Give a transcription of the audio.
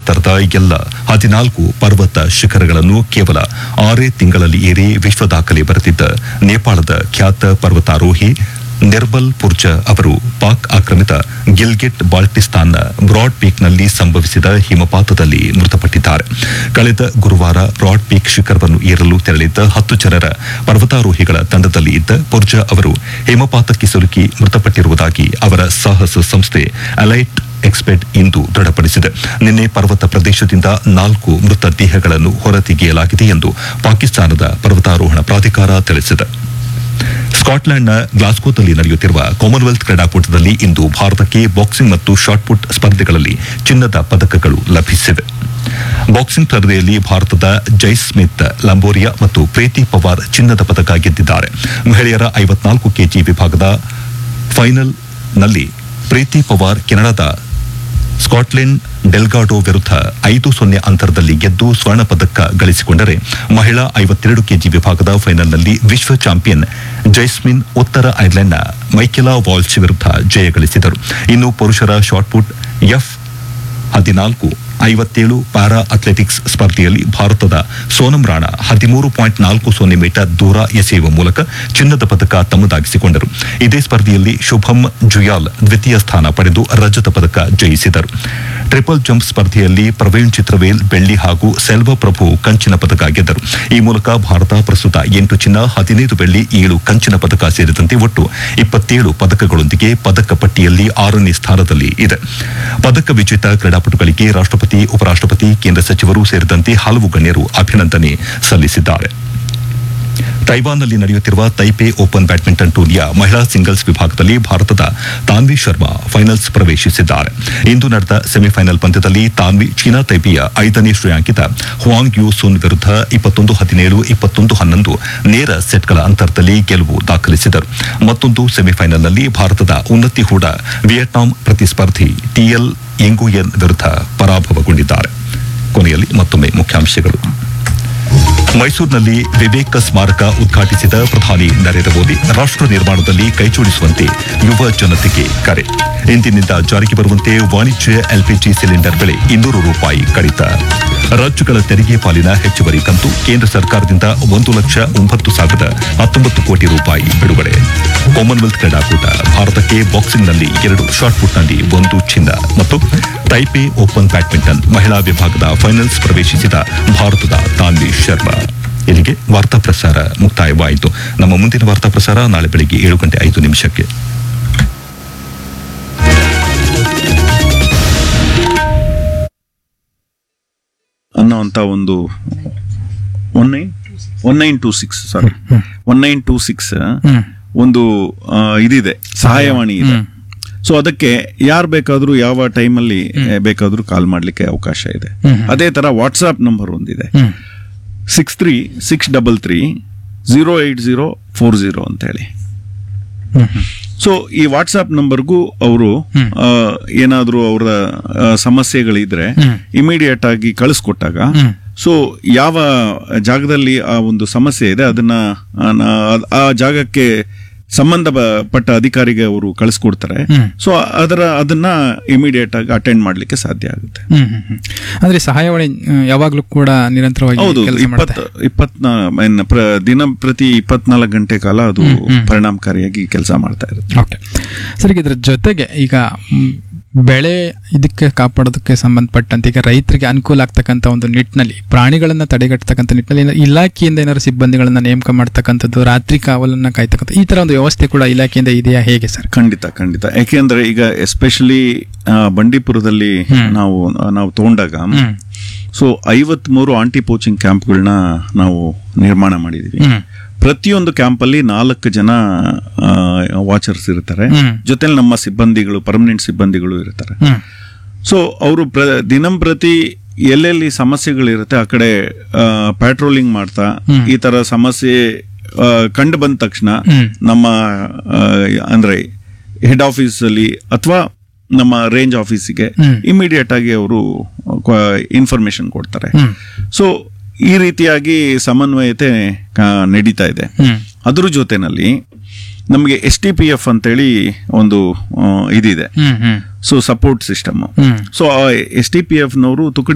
ಎತ್ತರದ ಎಲ್ಲ ಹದಿನಾಲ್ಕು ಪರ್ವತ ಶಿಖರಗಳನ್ನು ಕೇವಲ ಆರೇ ತಿಂಗಳಲ್ಲಿ ಏರಿ ವಿಶ್ವ ದಾಖಲೆ ಬರೆದಿದ್ದ ನೇಪಾಳದ ಖ್ಯಾತ ಪರ್ವತಾರೋಹಿ ನಿರ್ಮಲ್ ಪುರ್ಜಾ ಅವರು ಪಾಕ್ ಆಕ್ರಮಿತ ಗಿಲ್ಗಿಟ್ ಬಾಲ್ಟಿಸ್ತಾನ್ನ ಬ್ರಾಡ್ ಪೀಕ್ನಲ್ಲಿ ಸಂಭವಿಸಿದ ಹಿಮಪಾತದಲ್ಲಿ ಮೃತಪಟ್ಟಿದ್ದಾರೆ ಕಳೆದ ಗುರುವಾರ ಬ್ರಾಡ್ ಪೀಕ್ ಶಿಖರವನ್ನು ಏರಲು ತೆರಳಿದ್ದ ಹತ್ತು ಜನರ ಪರ್ವತಾರೋಹಿಗಳ ತಂಡದಲ್ಲಿ ಇದ್ದ ಪುರ್ಜಾ ಅವರು ಹಿಮಪಾತಕ್ಕೆ ಸಿಲುಕಿ ಮೃತಪಟ್ಟಿರುವುದಾಗಿ ಅವರ ಸಾಹಸ ಸಂಸ್ಥೆ ಅಲೈಟ್ ಎಕ್ಸ್ಪೆಟ್ ಇಂದು ದೃಢಪಡಿಸಿದೆ ನಿನ್ನೆ ಪರ್ವತ ಪ್ರದೇಶದಿಂದ ನಾಲ್ಕು ಮೃತ ದೇಹಗಳನ್ನು ಹೊರತೆಗೆಯಲಾಗಿದೆ ಎಂದು ಪಾಕಿಸ್ತಾನದ ಪರ್ವತಾರೋಹಣ ಪ್ರಾಧಿಕಾರ ತಿಳಿಸಿದೆ ಸ್ಕಾಟ್ಲೆಂಡ್ನ ಗ್ಲಾಸ್ಕೋದಲ್ಲಿ ನಡೆಯುತ್ತಿರುವ ಕಾಮನ್ವೆಲ್ತ್ ಕ್ರೀಡಾಕೂಟದಲ್ಲಿ ಇಂದು ಭಾರತಕ್ಕೆ ಬಾಕ್ಸಿಂಗ್ ಮತ್ತು ಶಾಟ್ಪುಟ್ ಸ್ಪರ್ಧೆಗಳಲ್ಲಿ ಚಿನ್ನದ ಪದಕಗಳು ಲಭಿಸಿವೆ ಬಾಕ್ಸಿಂಗ್ ಸ್ಪರ್ಧೆಯಲ್ಲಿ ಭಾರತದ ಜೈಸ್ಮಿತ್ ಲಂಬೋರಿಯಾ ಮತ್ತು ಪ್ರೀತಿ ಪವಾರ್ ಚಿನ್ನದ ಪದಕ ಗೆದ್ದಿದ್ದಾರೆ ಮಹಿಳೆಯರ ಐವತ್ನಾಲ್ಕು ಕೆಜಿ ವಿಭಾಗದ ಫೈನಲ್ನಲ್ಲಿ ಪ್ರೀತಿ ಪವಾರ್ ಕೆನಡಾದ ಸ್ಕಾಟ್ಲೆಂಡ್ ಡೆಲ್ಗಾಡೋ ವಿರುದ್ಧ ಐದು ಸೊನ್ನೆ ಅಂತರದಲ್ಲಿ ಗೆದ್ದು ಸ್ವರ್ಣ ಪದಕ ಗಳಿಸಿಕೊಂಡರೆ ಮಹಿಳಾ ಐವತ್ತೆರಡು ಕೆಜಿ ವಿಭಾಗದ ಫೈನಲ್ನಲ್ಲಿ ವಿಶ್ವ ಚಾಂಪಿಯನ್ ಜೈಸ್ಮಿನ್ ಉತ್ತರ ಐರ್ಲೆಂಡ್ನ ಮೈಕೆಲಾ ವಾಲ್ಶ್ ವಿರುದ್ಧ ಜಯ ಗಳಿಸಿದರು ಇನ್ನು ಪುರುಷರ ಶಾಟ್ಪುಟ್ ಎಫ್ ಹದಿನಾಲ್ಕು ಐವತ್ತೇಳು ಪ್ಯಾರಾ ಅಥ್ಲೆಟಿಕ್ಸ್ ಸ್ಪರ್ಧೆಯಲ್ಲಿ ಭಾರತದ ಸೋನಂ ರಾಣಾ ಹದಿಮೂರು ಪಾಯಿಂಟ್ ನಾಲ್ಕು ಸೊನ್ನೆ ಮೀಟರ್ ದೂರ ಎಸೆಯುವ ಮೂಲಕ ಚಿನ್ನದ ಪದಕ ತಮ್ಮದಾಗಿಸಿಕೊಂಡರು ಇದೇ ಸ್ಪರ್ಧೆಯಲ್ಲಿ ಶುಭಂ ಜುಯಾಲ್ ದ್ವಿತೀಯ ಸ್ಥಾನ ಪಡೆದು ರಜತ ಪದಕ ಜಯಿಸಿದರು ಟ್ರಿಪಲ್ ಜಂಪ್ ಸ್ಪರ್ಧೆಯಲ್ಲಿ ಪ್ರವೀಣ್ ಚಿತ್ರವೇಲ್ ಬೆಳ್ಳಿ ಹಾಗೂ ಸೆಲ್ವ ಪ್ರಭು ಕಂಚಿನ ಪದಕ ಗೆದ್ದರು ಈ ಮೂಲಕ ಭಾರತ ಪ್ರಸ್ತುತ ಎಂಟು ಚಿನ್ನ ಹದಿನೈದು ಬೆಳ್ಳಿ ಏಳು ಕಂಚಿನ ಪದಕ ಸೇರಿದಂತೆ ಒಟ್ಟು ಇಪ್ಪತ್ತೇಳು ಪದಕಗಳೊಂದಿಗೆ ಪದಕ ಪಟ್ಟಿಯಲ್ಲಿ ಆರನೇ ಸ್ಥಾನದಲ್ಲಿ ಇದೆ ಪದಕ ವಿಜೇತ ಕ್ರೀಡಾಪಟುಗಳಿಗೆ ರಾಷ್ಟಪತಿ ಉಪರಾಷ್ಟಪತಿ ಕೇಂದ್ರ ಸಚಿವರು ಸೇರಿದಂತೆ ಹಲವು ಗಣ್ಯರು ಅಭಿನಂದನೆ ಸಲ್ಲಿಸಿದ್ದಾರೆ ತೈವಾನ್ನಲ್ಲಿ ನಡೆಯುತ್ತಿರುವ ತೈಪೆ ಓಪನ್ ಬ್ಯಾಡ್ಮಿಂಟನ್ ಟೂರ್ನಿಯ ಮಹಿಳಾ ಸಿಂಗಲ್ಸ್ ವಿಭಾಗದಲ್ಲಿ ಭಾರತದ ತಾನ್ವಿ ಶರ್ಮಾ ಫೈನಲ್ಸ್ ಪ್ರವೇಶಿಸಿದ್ದಾರೆ ಇಂದು ನಡೆದ ಸೆಮಿಫೈನಲ್ ಪಂದ್ಯದಲ್ಲಿ ತಾನ್ವಿ ಚೀನಾ ತೈಪೆಯ ಐದನೇ ಶ್ರೇಯಾಂಕಿತ ಹುವಾಂಗ್ ಯು ಸುನ್ ವಿರುದ್ಧ ಇಪ್ಪತ್ತೊಂದು ಹದಿನೇಳು ಇಪ್ಪತ್ತೊಂದು ಹನ್ನೊಂದು ನೇರ ಸೆಟ್ಗಳ ಅಂತರದಲ್ಲಿ ಗೆಲುವು ದಾಖಲಿಸಿದರು ಮತ್ತೊಂದು ಸೆಮಿಫೈನಲ್ನಲ್ಲಿ ಭಾರತದ ಉನ್ನತಿ ಹೂಡ ವಿಯೆಟ್ನಾಂ ಪ್ರತಿಸ್ಪರ್ಧಿ ಟಿಎಲ್ ಎಂಗುಯೆನ್ ವಿರುದ್ಧ ಪರಾಭವಗೊಂಡಿದ್ದಾರೆ ಕೊನೆಯಲ್ಲಿ ಮತ್ತೊಮ್ಮೆ ಮುಖ್ಯಾಂಶಗಳು ಮೈಸೂರಿನಲ್ಲಿ ವಿವೇಕ ಸ್ಮಾರಕ ಉದ್ಘಾಟಿಸಿದ ಪ್ರಧಾನಿ ನರೇಂದ್ರ ಮೋದಿ ರಾಷ್ಟ್ರ ನಿರ್ಮಾಣದಲ್ಲಿ ಕೈಜೋಡಿಸುವಂತೆ ಯುವ ಜನತೆಗೆ ಕರೆ ಇಂದಿನಿಂದ ಜಾರಿಗೆ ಬರುವಂತೆ ವಾಣಿಜ್ಯ ಎಲ್ಪಿಜಿ ಸಿಲಿಂಡರ್ ಬೆಲೆ ಇನ್ನೂರು ರೂಪಾಯಿ ಕಡಿತ ರಾಜ್ಯಗಳ ತೆರಿಗೆ ಪಾಲಿನ ಹೆಚ್ಚುವರಿ ಕಂತು ಕೇಂದ್ರ ಸರ್ಕಾರದಿಂದ ಒಂದು ಲಕ್ಷ ಒಂಬತ್ತು ಸಾವಿರದ ಹತ್ತೊಂಬತ್ತು ಕೋಟಿ ರೂಪಾಯಿ ಬಿಡುಗಡೆ ಕಾಮನ್ವೆಲ್ತ್ ಕ್ರೀಡಾಕೂಟ ಭಾರತಕ್ಕೆ ಬಾಕ್ಸಿಂಗ್ನಲ್ಲಿ ಎರಡು ಶಾಟ್ಪುಟ್ನಲ್ಲಿ ಒಂದು ಚಿನ್ನ ಮತ್ತು ಟೈಪೆ ಓಪನ್ ಬ್ಯಾಡ್ಮಿಂಟನ್ ಮಹಿಳಾ ವಿಭಾಗದ ಫೈನಲ್ಸ್ ಪ್ರವೇಶಿಸಿದ ಭಾರತದ ತಾನ್ವಿ ಶರ್ಮಾ ಇಲ್ಲಿಗೆ ವಾರ್ತಾ ಪ್ರಸಾರ ಮುಕ್ತಾಯವಾಯಿತು ನಮ್ಮ ಮುಂದಿನ ವಾರ್ತಾ ಪ್ರಸಾರ ನಾಳೆ ಬೆಳಿಗ್ಗೆ ಏಳು ಗಂಟೆ ಐದು ನಿಮಿಷಕ್ಕೆ ಅನ್ನೋಂಥ ಒಂದು one nine one nine two six sorry one nine two six ಒಂದು ಆ, ಇದಿದೆ ಸಹಾಯವಾಣಿ ಇದೆ ಸೊ ಅದಕ್ಕೆ ಯಾರು ಬೇಕಾದ್ರೂ ಯಾವ ಟೈಮಲ್ಲಿ ಬೇಕಾದ್ರೂ ಕಾಲ್ ಮಾಡ್ಲಿಕ್ಕೆ ಅವಕಾಶ ಇದೆ ಅದೇ ತರ ವಾಟ್ಸ್ಆಪ್ ನಂಬರ್ ಒಂದಿದೆ six three six double three zero eight zero four zero ಅಂತ ಹೇಳಿ ಸೊ ಈ ವಾಟ್ಸ್ಆಪ್ ನಂಬರ್ಗೂ ಅವರು ಏನಾದ್ರೂ ಅವರ ಆ, ಸಮಸ್ಯೆಗಳಿದ್ರೆ ಇಮಿಡಿಯೇಟ್ ಆಗಿ ಕಳಿಸ್ಕೊಟ್ಟಾಗ ಸೊ ಯಾವ ಜಾಗದಲ್ಲಿ ಆ ಒಂದು ಸಮಸ್ಯೆ ಇದೆ ಅದನ್ನ ಆ, ನಾ- ಆ ಜಾಗಕ್ಕೆ ಸಂಬಂಧಪಟ್ಟ ಅಧಿಕಾರಿಗೆ ಅವರು ಕಳಿಸ್ಕೊಡ್ತಾರೆ ಸೊ ಅದರ ಅದನ್ನ ಇಮಿಡಿಯೇಟ್ ಆಗಿ ಅಟೆಂಡ್ ಮಾಡ್ಲಿಕ್ಕೆ ಸಾಧ್ಯ ಆಗುತ್ತೆ ಹ್ಮ್ ಹ್ಮ್ ಹ್ಮ್. ಅಂದ್ರೆ ಸಹಾಯವಾಣಿ ಆ, ಯಾವಾಗ್ಲೂ ಕೂಡ ನಿರಂತರವಾಗಿ ಹೌದು ಕೆಲಸ ಇಪ್ಪತ್ ಮಾಡುತ್ತೆ ಇಪ್ಪತ್ನಾ ಏನ್ ಪ್ರ- ದಿನ ಪ್ರತಿ ಇಪ್ಪತ್ನಾಲ್ಕು ಗಂಟೆ ಕಾಲ ಅದು ಪರಿಣಾಮಕಾರಿಯಾಗಿ ಕೆಲಸ ಮಾಡ್ತಾ ಇರುತ್ತೆ ಓಕೆ ಸರ್ ಈಗ ಇದ್ರ ಜೊತೆಗೆ ಈಗ ಮ್, ಬೆಳೆ ಇದಕ್ಕೆ ಕಾಪಾಡೋದಕ್ಕೆ ಸಂಬಂಧಪಟ್ಟಂತೆ ಈಗ ರೈತರಿಗೆ ಅನುಕೂಲ ಆಗ್ತಕ್ಕಂಥ ಒಂದು ನಿಟ್ಟಿನಲ್ಲಿ ಪ್ರಾಣಿಗಳನ್ನ ತಡೆಗಟ್ಟತಕ್ಕಂಥ ನಿಟ್ಟಿನಲ್ಲಿ ಏನಾದ್ರು ಇಲಾಖೆಯಿಂದ ಏನಾದ್ರು ಸಿಬ್ಬಂದಿಗಳನ್ನ ನೇಮಕ ಮಾಡ್ತಕ್ಕಂಥದ್ದು ರಾತ್ರಿ ಕಾವಲನ್ನ ಕಾಯ್ತಕ್ಕಂಥ ಈ ತರ ಒಂದು ವ್ಯವಸ್ಥೆ ಕೂಡ ಇಲಾಖೆಯಿಂದ ಇದೆಯಾ ಹೇಗೆ ಸರ್ ಖಂಡಿತ ಖಂಡಿತ ಯಾಕೆಂದ್ರೆ ಈಗ ಎಸ್ಪೆಷಲಿ ಬಂಡೀಪುರದಲ್ಲಿ ನಾವು ನಾವು ತಗೊಂಡಾಗ ಹ್ಮ್ ಸೊ ಐವತ್ ಮೂರು ಆಂಟಿ ಪೋಚಿಂಗ್ ಕ್ಯಾಂಪ್ಗಳನ್ನ ನಾವು ನಿರ್ಮಾಣ ಮಾಡಿದೀವಿ ಹ್ಮ್ ಪ್ರತಿಯೊಂದು ಕ್ಯಾಂಪ್ ಅಲ್ಲಿ ನಾಲ್ಕು ಜನ ವಾಚರ್ಸ್ ಇರ್ತಾರೆ ಹ್ಮ್. ಜೊತೆಲಿ ನಮ್ಮ ಸಿಬ್ಬಂದಿಗಳು ಪರ್ಮನೆಂಟ್ ಸಿಬ್ಬಂದಿಗಳು ಇರ್ತಾರೆ ಹ್ಮ್ ಸೊ ಅವರು ಪ್ರ ದಿನಂಪ್ರತಿ ಎಲ್ಲೆಲ್ಲಿ ಸಮಸ್ಯೆಗಳಿರುತ್ತೆ ಆ ಕಡೆ ಪ್ಯಾಟ್ರೋಲಿಂಗ್ ಮಾಡ್ತಾ ಈ ತರ ಸಮಸ್ಯೆ ಆ, ಕಂಡು ಬಂದ ತಕ್ಷಣ ಹ್ಮ್. ನಮ್ಮ ಆ, ಅಂದ್ರೆ ಹೆಡ್ ಆಫೀಸ್ ಅಲ್ಲಿ ಅಥವಾ ನಮ್ಮ ರೇಂಜ್ ಆಫೀಸಿಗೆ ಹ್ಮ್. ಇಮಿಡಿಯೇಟ್ ಆಗಿ ಅವರು ಇನ್ಫಾರ್ಮೇಶನ್ ಕೊಡ್ತಾರೆ ಹ್ಮ್ ಸೊ ಈ ರೀತಿಯಾಗಿ ಸಮನ್ವಯತೆ ಆ, ನಡೀತಾ ಇದೆ ಹ್ಮ್ ಅದ್ರ ಜೊತೆನಲ್ಲಿ ನಮಗೆ ಎಸ್ ಟಿ ಪಿ ಎಫ್ ಅಂತೇಳಿ ಒಂದು ಆ, ಇದಿದೆ hmm hmm so support system hmm so S T P F ನವರು ತುಕಡಿ